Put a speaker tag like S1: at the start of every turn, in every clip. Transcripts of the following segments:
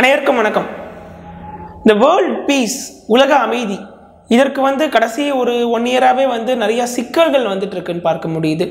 S1: அனைவருக்கும் வணக்கம் இந்த வேர்ல்ட் பீஸ் உலக அமைதி இதற்கு வந்து கடைசி ஒரு ஒன் இயராகவே வந்து நிறைய சிக்கல்கள் வந்துட்டு இருக்குன்னு பார்க்க முடியுது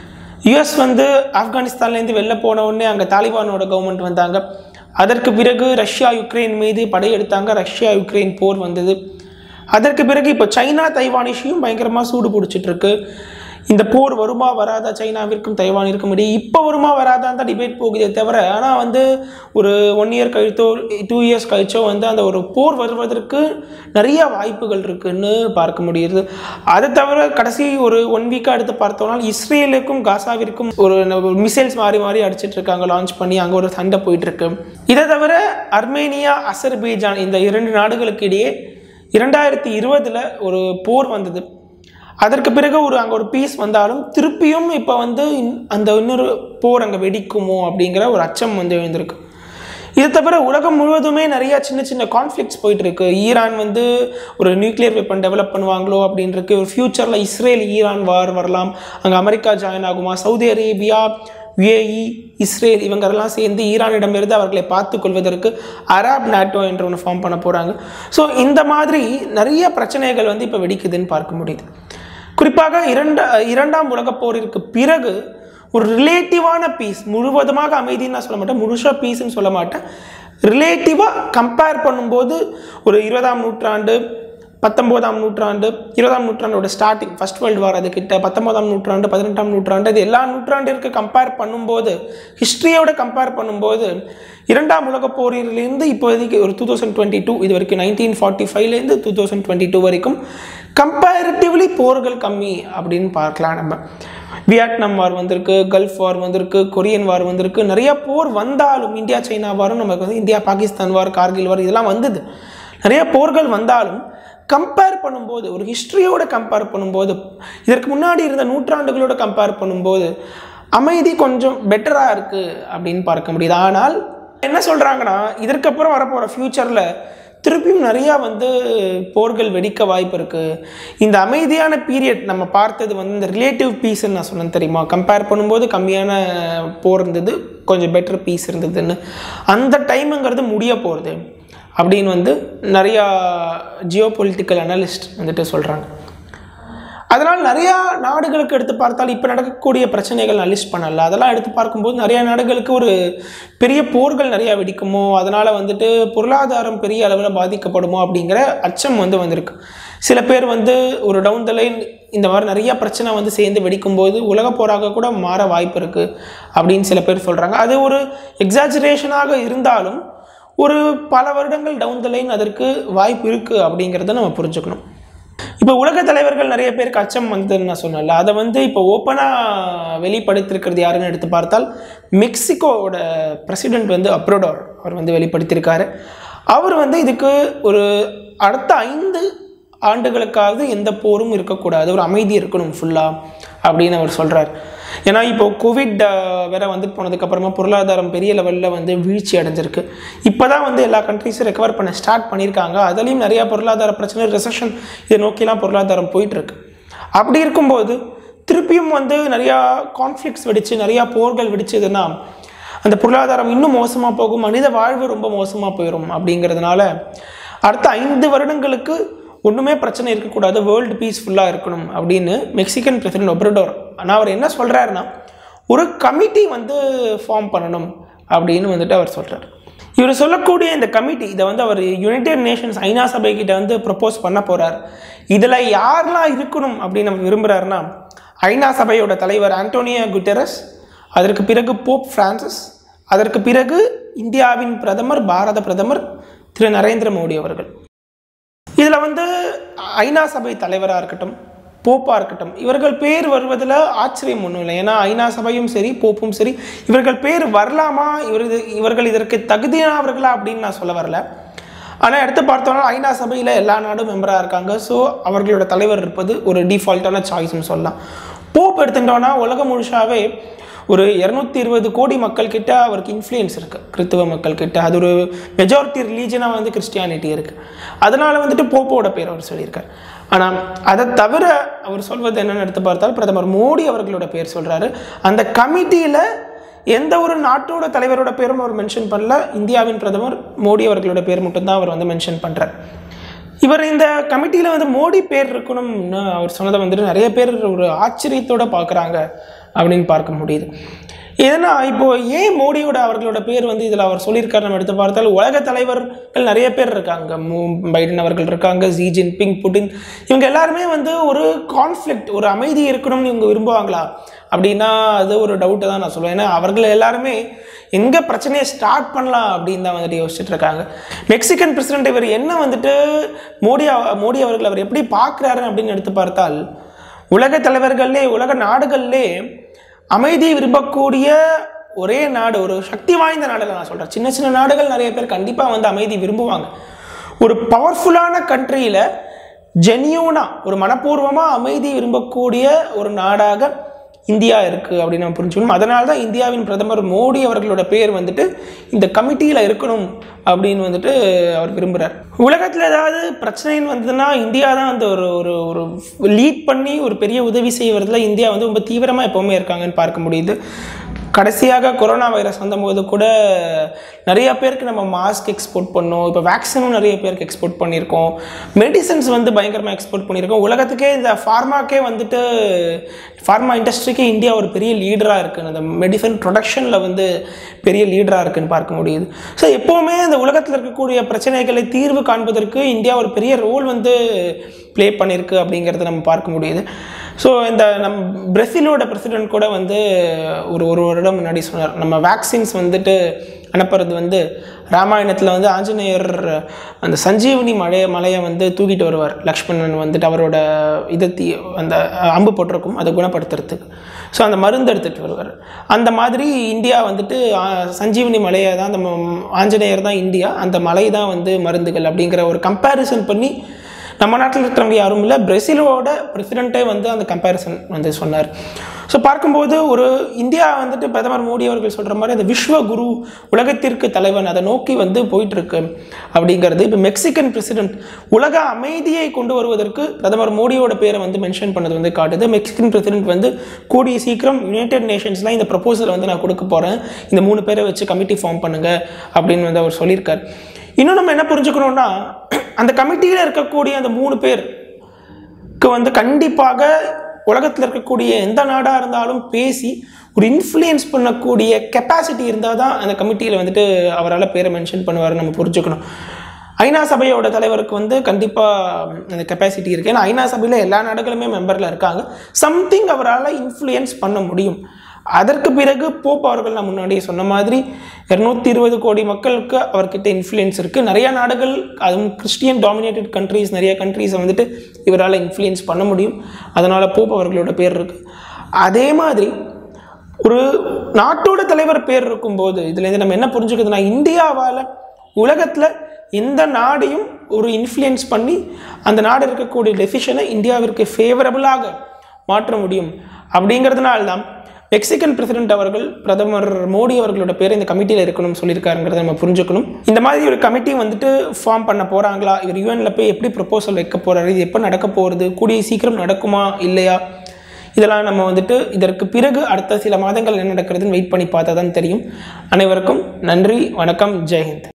S1: யுஎஸ் வந்து ஆப்கானிஸ்தான்லேருந்து வெளில போன உடனே அங்கே தாலிபானோட கவர்மெண்ட் வந்தாங்க அதற்கு பிறகு ரஷ்யா யுக்ரைன் மீது படையெடுத்தாங்க ரஷ்யா யுக்ரைன் போர் வந்தது அதற்கு பிறகு இப்போ சைனா தைவான் இஷ்யூயும் பயங்கரமாக சூடு பிடிச்சிட்டு இருக்கு இந்த போர் வருமா வராதா சைனாவிற்கும் தைவானிற்கும் இடையே இப்போ வருமா வராதான் தான் டிபேட் போகுதே தவிர ஆனால் வந்து ஒரு ஒன் இயர் கழித்தோ டூ இயர்ஸ் கழிச்சோ வந்து அந்த ஒரு போர் வருவதற்கு நிறைய வாய்ப்புகள் இருக்குன்னு பார்க்க முடியுது அதை தவிர கடைசி ஒரு ஒன் வீக்காக எடுத்து பார்த்தோம்னா இஸ்ரேலுக்கும் காசாவிற்கும் ஒரு மிசைல்ஸ் மாறி மாறி அடிச்சிட்டு இருக்காங்க லான்ச் பண்ணி அங்கே ஒரு சண்டை போயிட்டு இருக்கு இதை தவிர அர்மேனியா அசர்பைஜான் இந்த இரண்டு நாடுகளுக்கு இடையே இரண்டாயிரத்தி இருபதில் ஒரு போர் வந்தது அதற்கு பிறகு ஒரு அங்கே ஒரு பீஸ் வந்தாலும் திருப்பியும் இப்போ வந்து இன்- அந்த இன்னொரு போர் அங்கே வெடிக்குமோ அப்படிங்கிற ஒரு அச்சம் வந்து எழுந்திருக்கு இது தவிர உலகம் முழுவதுமே நிறைய சின்ன சின்ன கான்ஃப்ளிக்ஸ் போயிட்டு இருக்கு ஈரான் வந்து ஒரு நியூக்ளியர் வெப்பன் டெவலப் பண்ணுவாங்களோ அப்படின்னு இருக்கு ஒரு ஃபியூச்சரில் இஸ்ரேல் ஈரான் வார் வரலாம் அங்கே அமெரிக்கா ஜாயின் ஆகுமா சவுதி அரேபியா யுஏஇ இஸ்ரேல் இவங்கெல்லாம் சேர்ந்து ஈரானிடமிருந்து அவர்களை பார்த்து கொள்வதற்கு அரப் நாட்டோ என்ற ஒன்று ஃபார்ம் பண்ண போகிறாங்க ஸோ இந்த மாதிரி நிறைய பிரச்சனைகள் வந்து இப்போ வெடிக்குதுன்னு பார்க்க முடியுது குறிப்பாக இரண்டா இரண்டாம் உலகப் போரிற்கு பிறகு ஒரு ரிலேட்டிவான பீஸ் முழுவதுமாக அமைதின்னு நான் சொல்ல மாட்டேன் முழுசாக பீஸ்ன்னு சொல்ல மாட்டேன் ரிலேட்டிவாக கம்பேர் பண்ணும்போது ஒரு இருபதாம் நூற்றாண்டு பத்தொம்போதாம் நூற்றாண்டு இருபதாம் நூற்றாண்டோட ஸ்டார்டிங் ஃபர்ஸ்ட் வேர்ல்டு வார் அது கிட்ட பத்தொன்பதாம் நூற்றாண்டு பதினெட்டாம் நூற்றாண்டு இது எல்லா நூற்றாண்டிற்கு கம்பேர் பண்ணும்போது ஹிஸ்ட்ரியோட கம்பேர் பண்ணும்போது இரண்டாம் உலகப் போரிலிருந்து இப்போதைக்கு ஒரு டூ தௌசண்ட் டுவெண்ட்டி டூ இது வரைக்கும் நைன்டீன் ஃபார்ட்டி ஃபைவ்லேருந்து டூ தௌசண்ட் டுவெண்ட்டி டூ வரைக்கும் கம்பேரிட்டிவ்லி போர்கள் கம்மி அப்படின்னு பார்க்கலாம் நம்ம வியட்நாம் வார் வந்திருக்கு கல்ஃப் வார் வந்திருக்கு கொரியன் வார் வந்திருக்கு நிறைய போர் வந்தாலும் இந்தியா சைனா வாரும் நமக்கு வந்து India Pakistan war Kargil war இதெல்லாம் வந்தது நிறைய போர்கள் வந்தாலும் கம்பேர் பண்ணும்போது ஒரு ஹிஸ்ட்ரியோட கம்பேர் பண்ணும்போது இதற்கு முன்னாடி இருந்த நூற்றாண்டுகளோட கம்பேர் பண்ணும்போது அமைதி கொஞ்சம் பெட்டராக இருக்குது அப்படின்னு பார்க்க முடியுது ஆனால் என்ன சொல்கிறாங்கன்னா இதற்கப்புறம் வரப்போகிற ஃப்யூச்சரில் திருப்பியும் நிறையா வந்து போர்கள் வெடிக்க வாய்ப்பு இருக்குது இந்த அமைதியான பீரியட் நம்ம பார்த்தது வந்து இந்த ரிலேட்டிவ் பீஸ்ன்னு நான் சொன்னேன் தெரியுமா கம்பேர் பண்ணும்போது கம்மியான போர் இருந்தது கொஞ்சம் பெட்டர் பீஸ் இருந்ததுன்னு அந்த டைமுங்கிறது முடிய போகிறது அப்படின்னு வந்து நிறையா ஜியோ பொலிட்டிக்கல் அனலிஸ்ட் வந்துட்டு சொல்கிறாங்க அதனால் நிறையா நாடுகளுக்கு எடுத்து பார்த்தால் இப்போ நடக்கக்கூடிய பிரச்சனைகள் நான் லிஸ்ட் பண்ணல அதெல்லாம் எடுத்து பார்க்கும்போது நிறையா நாடுகளுக்கு ஒரு பெரிய போர்கள் நிறையா வெடிக்குமோ அதனால் வந்துட்டு பொருளாதாரம் பெரிய அளவில் பாதிக்கப்படுமோ அப்படிங்கிற அச்சம் வந்து வந்திருக்கு சில பேர் வந்து ஒரு டவுன் த லைன் இந்த மாதிரி நிறைய பிரச்சனை வந்து சேர்ந்து வெடிக்கும்போது உலகப் போராக கூட மாற வாய்ப்பு இருக்குது அப்படின்னு சில பேர் சொல்கிறாங்க அது ஒரு எக்ஸாஜரேஷனாக இருந்தாலும் ஒரு பல வருடங்கள் டவுன் த லைன் அதற்கு வாய்ப்பு இருக்குது அப்படிங்கிறத நம்ம புரிஞ்சுக்கணும் இப்போ உலக தலைவர்கள் நிறைய பேருக்கு அச்சம் வந்ததுன்னு நான் சொன்னேன்ல அதை வந்து இப்போ ஓப்பனாக வெளிப்படுத்திருக்கிறது யாருன்னு எடுத்து பார்த்தால் மெக்சிகோவோட பிரசிடென்ட் வந்து அப்ரோடோர் அவர் வந்து வெளிப்படுத்தியிருக்காரு அவர் வந்து இதுக்கு ஒரு அடுத்த ஐந்து ஆண்டுகளுக்காவது எந்த போரும் இருக்கக்கூடாது ஒரு அமைதி இருக்கணும் ஃபுல்லாக அப்படின்னு அவர் சொல்கிறார் ஏன்னா இப்போ கோவிட் அஹ், வேற வந்துட்டு போனதுக்கப்புறமா பொருளாதாரம் பெரிய லெவலில் வந்து வீழ்ச்சி அடைஞ்சிருக்கு இப்போ தான் வந்து எல்லா கண்ட்ரீஸும் ரெக்கவர் பண்ண ஸ்டார்ட் பண்ணியிருக்காங்க அதுலேயும் நிறையா பொருளாதார பிரச்சனை ரெசஷன் இதை நோக்கிலாம் பொருளாதாரம் போயிட்டுருக்கு அப்படி இருக்கும்போது திருப்பியும் வந்து நிறையா கான்ஃப்ளிக்ஸ் வெடிச்சு நிறையா போர்கள் வெடிச்சதுன்னா அந்த பொருளாதாரம் இன்னும் மோசமாக போகும் மனித வாழ்வு ரொம்ப மோசமாக போயிடும் அப்படிங்கிறதுனால அடுத்த ஐந்து வருடங்களுக்கு ஒன்றுமே பிரச்சனை இருக்கக்கூடாது வேர்ல்டு பீஸ்ஃபுல்லாக இருக்கணும் அப்படின்னு மெக்சிகன் பிரசிடென்ட் ஒப்ரடோர் ஆனால் அவர் என்ன சொல்கிறாருன்னா ஒரு கமிட்டி வந்து ஃபார்ம் பண்ணணும் அப்படின்னு வந்துட்டு அவர் சொல்கிறார் இவர் சொல்லக்கூடிய இந்த கமிட்டி இதை வந்து அவர் யுனைடெட் நேஷன்ஸ் ஐநா சபை கிட்ட வந்து ப்ரப்போஸ் பண்ண போகிறார் இதில் யாரெல்லாம் இருக்கணும் அப்படின்னு நம்ம விரும்புகிறாருன்னா ஐநா சபையோட தலைவர் ஆண்டோனியோ குட்டரஸ் அதற்கு பிறகு போப் பிரான்சிஸ் அதற்கு பிறகு இந்தியாவின் பிரதமர் பாரத பிரதமர் திரு நரேந்திர மோடி அவர்கள் இதில் வந்து ஐநா சபை தலைவராக இருக்கட்டும் போப்பாக இருக்கட்டும் இவர்கள் பேர் வருவதில் ஆச்சரியம் ஒன்றும் இல்லை ஏன்னா ஐநா சபையும் சரி போப்பும் சரி இவர்கள் பேர் வரலாமா இவர் இவர்கள் இதற்கு தகுதியானவர்களா அப்படின்னு நான் சொல்ல வரல ஆனால் எடுத்து பார்த்தோம்னா ஐநா சபையில் எல்லா நாடும் மெம்பராக இருக்காங்க ஸோ அவர்களோட தலைவர் இருப்பது ஒரு டிஃபால்ட்டான சாய்ஸ்னு சொல்லலாம் போப் எடுத்துட்டோன்னா உலகம் முழுசாவே ஒரு இரநூத்தி இருபது கோடி மக்கள் கிட்ட அவருக்கு இன்ஃப்ளூயன்ஸ் இருக்குது கிறித்துவ மக்கள் கிட்ட அது ஒரு மெஜாரிட்டி ரிலீஜனாக வந்து கிறிஸ்டியானிட்டி இருக்குது அதனால வந்துட்டு போப்போட பேர் அவர் சொல்லியிருக்கார் ஆனால் அதை தவிர அவர் சொல்வது என்னன்னு எடுத்து பார்த்தால் பிரதமர் மோடி அவர்களோட பேர் சொல்கிறாரு அந்த கமிட்டியில் எந்த ஒரு நாட்டோட தலைவரோட பேரும் அவர் மென்ஷன் பண்ணல இந்தியாவின் பிரதமர் மோடி அவர்களோட பேர் மட்டும்தான் அவர் வந்து மென்ஷன் பண்ணுறார் இவர் இந்த கமிட்டியில் வந்து மோடி பேர் இருக்கணும்னு அவர் சொன்னதை வந்துட்டு நிறைய பேர் ஒரு ஆச்சரியத்தோட பார்க்குறாங்க அப்படின்னு பார்க்க முடியுது ஏன்னா இப்போ ஏன் மோடியோட அவர்களோட பேர் வந்து இதில் அவர் சொல்லியிருக்காரு நம்ம எடுத்து பார்த்தால் உலக தலைவர்கள் நிறைய பேர் இருக்காங்க மு பைடன் அவர்கள் இருக்காங்க ஜி ஜின்பிங் புட்டின் இவங்க எல்லாருமே வந்து ஒரு கான்ஃப்ளிக்ட் ஒரு அமைதி இருக்கணும்னு இவங்க விரும்புவாங்களா அப்படின்னா அது ஒரு டவுட்டு தான் நான் சொல்லுவேன் ஏன்னா அவர்கள் எல்லாருமே எங்கே பிரச்சனையை ஸ்டார்ட் பண்ணலாம் அப்படின்னு தான் வந்துட்டு யோசிச்சுட்டு இருக்காங்க மெக்சிகன் பிரசிடென்ட் இவர் என்ன வந்துட்டு மோடி அவ- மோடி அவர்கள் அவர் எப்படி பார்க்குறாரு அப்படின்னு எடுத்து பார்த்தால் உலக தலைவர்கள்லே உலக நாடுகள்லே அமைதி விரும்பக்கூடிய ஒரே நாடு ஒரு சக்தி வாய்ந்த நாடுகள் நான் சொல்கிறேன் சின்ன சின்ன நாடுகள் நிறைய பேர் கண்டிப்பாக வந்து அமைதி விரும்புவாங்க ஒரு பவர்ஃபுல்லான கண்ட்ரியில் ஜென்யூனாக ஒரு மனப்பூர்வமாக அமைதி விரும்பக்கூடிய ஒரு நாடாக இந்தியா இருக்குது அப்படின்னு நம்ம புரிஞ்சுக்கணும் அதனால தான் இந்தியாவின் பிரதமர் மோடி அவர்களோட பேர் வந்துட்டு இந்த கமிட்டியில் இருக்கணும் அப்படின்னு வந்துட்டு அவர் விரும்புகிறார் உலகத்தில் ஏதாவது பிரச்சனைன்னு வந்ததுன்னா இந்தியா தான் அந்த ஒரு ஒரு ஒரு லீட் பண்ணி ஒரு பெரிய உதவி செய்வதில் இந்தியா வந்து ரொம்ப தீவிரமாக எப்போவுமே இருக்காங்கன்னு பார்க்க முடியுது கடைசியாக கொரோனா வைரஸ் வந்தபோது கூட நிறைய பேருக்கு நம்ம மாஸ்க் எக்ஸ்போர்ட் பண்ணோம் இப்போ வேக்சினும் நிறைய பேருக்கு எக்ஸ்போர்ட் பண்ணியிருக்கோம் மெடிசன்ஸ் வந்து பயங்கரமாக எக்ஸ்போர்ட் பண்ணியிருக்கோம் உலகத்துக்கே இந்த ஃபார்மாக்கே வந்துட்டு ஃபார்மா இண்டஸ்ட்ரிக்கே இந்தியா ஒரு பெரிய லீடராக இருக்குது அந்த மெடிசன் ப்ரொடக்ஷனில் வந்து பெரிய லீடராக இருக்குன்னு பார்க்க முடியுது ஸோ எப்போவுமே இந்த உலகத்தில் இருக்கக்கூடிய பிரச்சனைகளை தீர்வு காண்பதற்கு இந்தியா ஒரு பெரிய ரோல் வந்து ப்ளே பண்ணியிருக்கு அப்படிங்கிறத நம்ம பார்க்க முடியுது ஸோ இந்த நம் பிரேசிலோட பிரசிடென்ட் கூட வந்து ஒரு ஒரு வருடம் முன்னாடி சொன்னார் நம்ம வேக்சின்ஸ் வந்துட்டு அனுப்புறது வந்து ராமாயணத்தில் வந்து ஆஞ்சநேயர் அந்த சஞ்சீவனி மலைய மலையை வந்து தூக்கிட்டு வருவார் லக்ஷ்மணன் வந்துட்டு அவரோட இதை தீ அந்த அம்பு போட்டிருக்கும் அதை குணப்படுத்துறதுக்கு ஸோ அந்த மருந்து எடுத்துகிட்டு வருவார் அந்த மாதிரி இந்தியா வந்துட்டு ஆ, சஞ்சீவனி மலையை தான் அந்த ம- ஆஞ்சநேயர் தான் இந்தியா அந்த மலை தான் வந்து மருந்துகள் அப்படிங்கிற ஒரு கம்பேரிசன் பண்ணி நம்ம நாட்டில் இருக்கிறவங்க யாரும் இல்லை பிரேசிலோட பிரசிடெண்ட்டே வந்து அந்த கம்பேரிசன் வந்து சொன்னார் ஸோ பார்க்கும்போது ஒரு இந்தியா வந்துட்டு பிரதமர் மோடி அவர்கள் சொல்கிற மாதிரி அந்த விஸ்வ குரு உலகத்திற்கு தலைவன் அதை நோக்கி வந்து போயிட்டு இருக்கு அப்படிங்கிறது இப்போ மெக்சிகன் பிரசிடென்ட் உலக அமைதியை கொண்டு வருவதற்கு பிரதமர் மோடியோட பேரை வந்து மென்ஷன் பண்ணது வந்து காட்டுது மெக்சிகன் பிரசிடென்ட் வந்து கூடிய சீக்கிரம் யுனைடெட் நேஷன்ஸ்லாம் இந்த ப்ரப்போசல் வந்து நான் கொடுக்க போகிறேன் இந்த மூணு பேரை வச்சு கமிட்டி ஃபார்ம் பண்ணுங்க அப்படின்னு வந்து அவர் சொல்லியிருக்கார் இன்னும் நம்ம என்ன புரிஞ்சுக்கணும்னா அந்த கமிட்டியில் இருக்கக்கூடிய அந்த மூணு பேருக்கு வந்து கண்டிப்பாக உலகத்தில் இருக்கக்கூடிய எந்த நாடாக இருந்தாலும் பேசி ஒரு இன்ஃப்ளூயன்ஸ் பண்ணக்கூடிய கெப்பாசிட்டி இருந்தால் தான் அந்த கமிட்டியில் வந்துட்டு அவரால் பேரை மென்ஷன் பண்ணுவார் நம்ம புரிஞ்சுக்கணும் ஐநா சபையோட தலைவருக்கு வந்து கண்டிப்பாக அந்த கெப்பாசிட்டி இருக்குது ஏன்னா ஐநா சபையில் எல்லா நாடுகளுமே மெம்பரில் இருக்காங்க சம்திங் அவரால் இன்ஃப்ளூயன்ஸ் பண்ண முடியும் அதற்கு பிறகு போப் அவர்கள் நான் முன்னாடியே சொன்ன மாதிரி இரநூத்தி இருபது கோடி மக்களுக்கு அவர்கிட்ட இன்ஃப்ளூயன்ஸ் இருக்குது நிறைய நாடுகள் அதுவும் கிறிஸ்டியன் டாமினேட்டட் கண்ட்ரீஸ் நிறைய கண்ட்ரீஸை வந்துட்டு இவரால் இன்ஃப்ளூயன்ஸ் பண்ண முடியும் அதனால் போப் அவர்களோட பேர் இருக்குது அதே மாதிரி ஒரு நாட்டோட தலைவர் பேர் இருக்கும்போது இதுலேருந்து நம்ம என்ன புரிஞ்சுக்குதுன்னா இந்தியாவால் உலகத்தில் எந்த நாடையும் ஒரு இன்ஃப்ளூயன்ஸ் பண்ணி அந்த நாடு இருக்கக்கூடிய டெசிஷனை இந்தியாவிற்கு ஃபேவரபுளாக மாற்ற முடியும் அப்படிங்கிறதுனால தான் மெக்சிகன் பிரசிடென்ட் அவர்கள் பிரதமர் மோடி அவர்களோட பேர் இந்த கமிட்டியில் இருக்கணும்னு சொல்லியிருக்காருங்கிறத நம்ம புரிஞ்சுக்கணும் இந்த மாதிரி ஒரு கமிட்டி வந்துட்டு ஃபார்ம் பண்ண போகிறாங்களா இவர் யூஎன்ல போய் எப்படி ப்ரப்போசல் வைக்க போகிறாரு இது எப்போ நடக்க போகிறது கூடிய சீக்கிரம் நடக்குமா இல்லையா இதெல்லாம் நம்ம வந்துட்டு இதற்கு பிறகு அடுத்த சில மாதங்கள் என்ன நடக்கிறதுன்னு வெயிட் பண்ணி பார்த்தா தான் தெரியும் அனைவருக்கும் நன்றி வணக்கம் ஜெய்ஹிந்த்